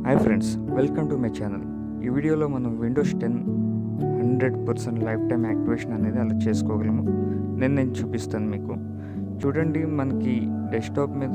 hi friends welcome to my channel ఈ వీడియోలో మనం Windows ten hundred percent lifetime activation అనేది అలా చేసుకోగలము నేను నేను చూపిస్తాను మీకు చూడండి మనకి డెస్క్టాప్ మీద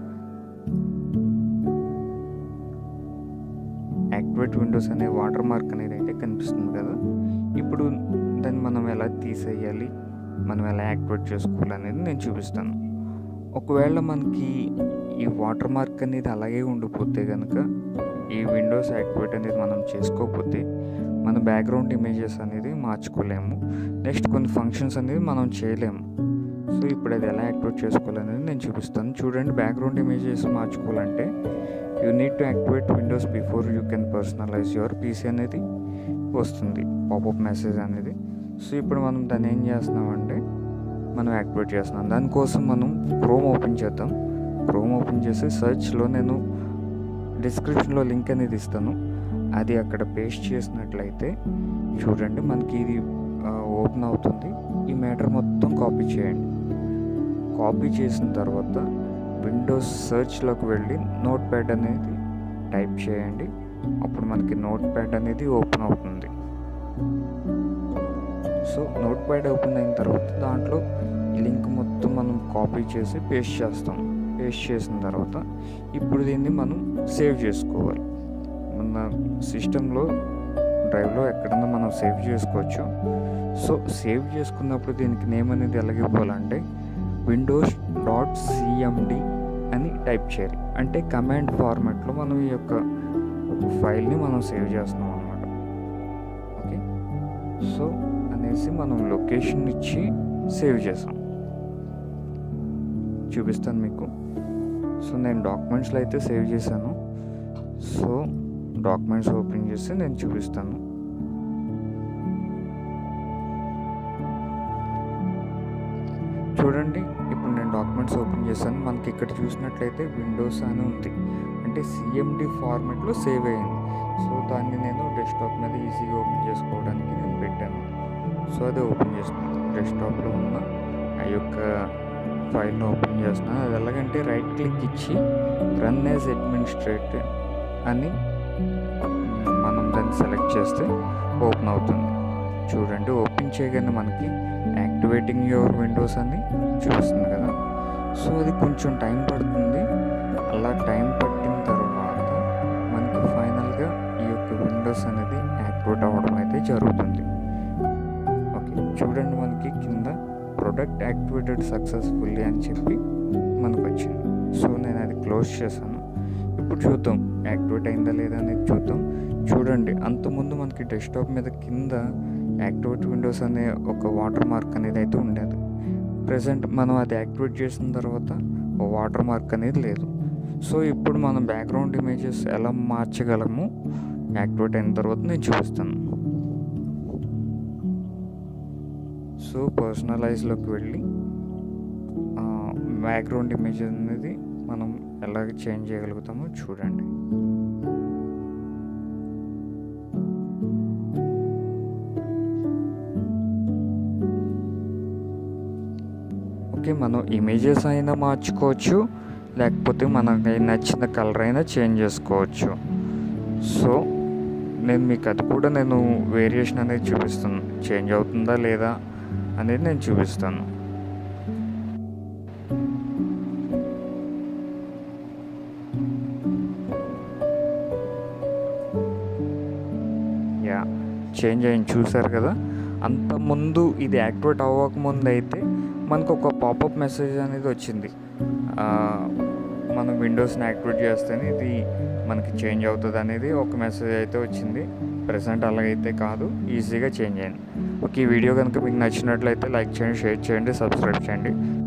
యాక్టివేట్ విండోస్ అనే వాటర్ మార్క్ అనేది అయితే కనిపిస్తుంది కదా ఇప్పుడు దాన్ని మనం ఎలా తీసేయాలి మనం ఎలా యాక్టివేట్ చేసుకోవాలి అనేది నేను చూపిస్తాను ఒకవేళ మనకి ఈ వాటర్ మార్క్ అనేది అలాగే ఉండిపోతే కనుక ఈ విండోస్ యాక్టివేట్ అనేది మనం చేసుకోకపోతే మన బ్యాక్గ్రౌండ్ ఇమేజెస్ అనేది మార్చుకోలేము నెక్స్ట్ కొన్ని ఫంక్షన్స్ అనేది మనం చేయలేము సో ఇప్పుడు అది ఎలా యాక్టివేట్ చేసుకోవాలనేది నేను చూపిస్తాను చూడండి బ్యాక్గ్రౌండ్ ఇమేజెస్ మార్చుకోవాలంటే you need to activate Windows before you can personalise your PC అనేది వస్తుంది పాపప్ మెసేజ్ అనేది సో ఇప్పుడు మనం దాన్ని ఏం చేస్తున్నామంటే మనం యాక్టివేట్ చేస్తున్నాం దానికోసం మనం క్రోమ్ ఓపెన్ చేద్దాం క్రోమ్ ఓపెన్ చేసి సర్చ్లో నేను డిస్క్రిప్షన్లో లింక్ అనేది ఇస్తాను అది అక్కడ పేస్ట్ చేసినట్లయితే చూడండి మనకి ఇది ఓపెన్ అవుతుంది ఈ మ్యాటర్ మొత్తం కాపీ చేయండి కాపీ చేసిన తర్వాత విండోస్ సర్చ్లోకి వెళ్ళి నోట్ ప్యాడ్ అనేది టైప్ చేయండి అప్పుడు మనకి నోట్ ప్యాడ్ అనేది ఓపెన్ అవుతుంది సో నోట్ ప్యాడ్ ఓపెన్ అయిన తర్వాత దాంట్లో ఈ లింక్ మొత్తం మనం కాపీ చేసి పేస్ట్ చేస్తాం పేస్ట్ చేసిన తర్వాత ఇప్పుడు దీన్ని మనం సేవ్ చేసుకోవాలి మన సిస్టంలో డ్రైవ్లో ఎక్కడన్నా మనం సేవ్ చేసుకోవచ్చు సో సేవ్ చేసుకున్నప్పుడు దీనికి నేమ్ అనేది ఎలాగ ఇవ్వాలంటే విండోస్ డాట్ సిఎండి అని టైప్ చేయాలి అంటే కమాండ్ ఫార్మాట్లో మనం ఈ యొక్క ఫైల్ని మనం సేవ్ చేస్తున్నాం అనమాట ఓకే సో అనేసి మనం లొకేషన్ ఇచ్చి సేవ్ చేసాం చూపిస్తాను మీకు సో నేను డాక్యుమెంట్స్లో అయితే సేవ్ చేశాను సో డాక్యుమెంట్స్ ఓపెన్ చేసి నేను చూపిస్తాను చూడండి ఇప్పుడు నేను డాక్యుమెంట్స్ ఓపెన్ చేశాను మనకి ఇక్కడ చూసినట్లయితే విండోస్ అని ఉంది అంటే సిఎండి ఫార్మాట్లో సేవ్ అయ్యింది సో దాన్ని నేను డెస్క్టాప్ మీద ఈజీగా ఓపెన్ చేసుకోవడానికి నేను పెట్టాను సో అది ఓపెన్ చేస్తున్నాను డెస్క్టాప్లో ఉన్న ఆ యొక్క ఫైల్ని ఓపెన్ చేస్తున్నాను అది ఎలాగంటే రైట్ క్లిక్ ఇచ్చి రన్ యాజ్ అడ్మినిస్ట్రేట్ అని మనం దాన్ని సెలెక్ట్ చేస్తే ఓపెన్ అవుతుంది చూడండి ఓపెన్ చేయగానే మనకి యాక్టివేటింగ్ యువర్ విండోస్ అని చూపిస్తుంది కదా సో అది కొంచెం టైం పడుతుంది అలా టైం పట్టిన తర్వాత మనకి ఫైనల్గా ఈ యొక్క విండోస్ అనేది యాక్టివేట్ అవ్వడం అయితే జరుగుతుంది ఓకే చూడండి మనకి కింద ప్రొడక్ట్ యాక్టివేటెడ్ సక్సెస్ఫుల్లీ అని చెప్పి మనకు వచ్చింది సో నేను అది క్లోజ్ చేశాను ఇప్పుడు చూద్దాం యాక్టివేట్ అయిందా లేదా అనేది చూద్దాం చూడండి అంతకుముందు మనకి డెస్క్టాప్ మీద కింద యాక్టివేట్ విండోస్ అనే ఒక వాటర్ మార్క్ అనేది అయితే ఉండేది ప్రజెంట్ మనం అది యాక్టివేట్ చేసిన తర్వాత వాటర్ మార్క్ అనేది లేదు సో ఇప్పుడు మనం బ్యాక్గ్రౌండ్ ఇమేజెస్ ఎలా మార్చగలము యాక్టివేట్ అయిన తర్వాత నేను చూపిస్తాను సో పర్సనలైజ్లోకి వెళ్ళి బ్యాక్గ్రౌండ్ ఇమేజ్ అనేది మనం ఎలాగ చేంజ్ చేయగలుగుతామో చూడండి ఓకే మనం ఇమేజెస్ అయినా మార్చుకోవచ్చు లేకపోతే మనకి నచ్చిన కలర్ అయినా చేంజ్ చేసుకోవచ్చు సో నేను మీకు అది కూడా నేను వేరియేషన్ అనేది చూపిస్తాను చేంజ్ అవుతుందా లేదా అనేది నేను చూపిస్తాను యా చేంజ్ అయింది చూసారు కదా అంత ముందు ఇది యాక్టివేట్ అవ్వకముందు అయితే మనకు ఒక పాపప్ మెసేజ్ అనేది వచ్చింది మనం విండోస్ని యాక్టివేట్ చేస్తేనే ఇది మనకి చేంజ్ అవుతుంది అనేది ఒక మెసేజ్ అయితే వచ్చింది ప్రజెంట్ అలాగైతే కాదు ఈజీగా చేంజ్ అయింది ఓకే ఈ వీడియో కనుక మీకు నచ్చినట్లయితే లైక్ చేయండి షేర్ చేయండి సబ్స్క్రైబ్ చేయండి